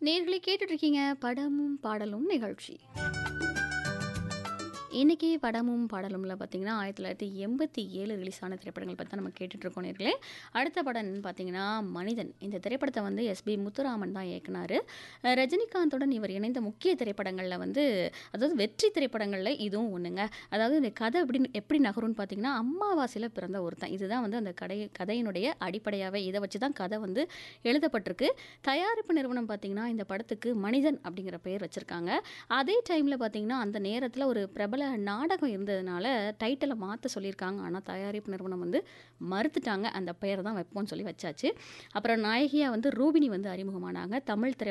நேர்களை கேட்டுட்டு இருக்கீங்க படமும் பாடலும் நிகழ்ச்சி இன்னைக்கு படமும் பாடலும்ல பார்த்தீங்கன்னா ஆயிரத்தி தொள்ளாயிரத்தி எண்பத்தி ஏழு ரிலீஸ் ஆன திரைப்படங்கள் பற்றி தான் நம்ம கேட்டுட்டு இருக்கோம் நேர்களே அடுத்த படம் என்னன்னு பார்த்தீங்கன்னா மனிதன் இந்த திரைப்படத்தை வந்து எஸ்பி முத்துராமன் தான் இயக்குனார் ரஜினிகாந்துடன் இவர் இணைந்த முக்கிய திரைப்படங்களில் வந்து அதாவது வெற்றி திரைப்படங்களில் இதுவும் ஒன்றுங்க அதாவது இந்த கதை எப்படி எப்படி நகரும்னு பார்த்தீங்கன்னா அம்மாவாசையில் பிறந்த ஒருத்தன் இதுதான் வந்து அந்த கடை கதையினுடைய அடிப்படையாகவே இதை வச்சு தான் கதை வந்து எழுதப்பட்டிருக்கு தயாரிப்பு நிறுவனம் பார்த்தீங்கன்னா இந்த படத்துக்கு மனிதன் அப்படிங்கிற பெயர் வச்சுருக்காங்க அதே டைமில் பார்த்தீங்கன்னா அந்த நேரத்தில் ஒரு பிரபல நாடகம் இருந்ததுனால டைட்டிலை மாற்ற சொல்லியிருக்காங்க ஆனால் தயாரிப்பு நிறுவனம் வந்து மறுத்துட்டாங்க அந்த பெயரை தான் வைப்போம்னு சொல்லி வச்சாச்சு அப்புறம் நாயகியாக வந்து ரூபினி வந்து அறிமுகமானாங்க தமிழ் திரை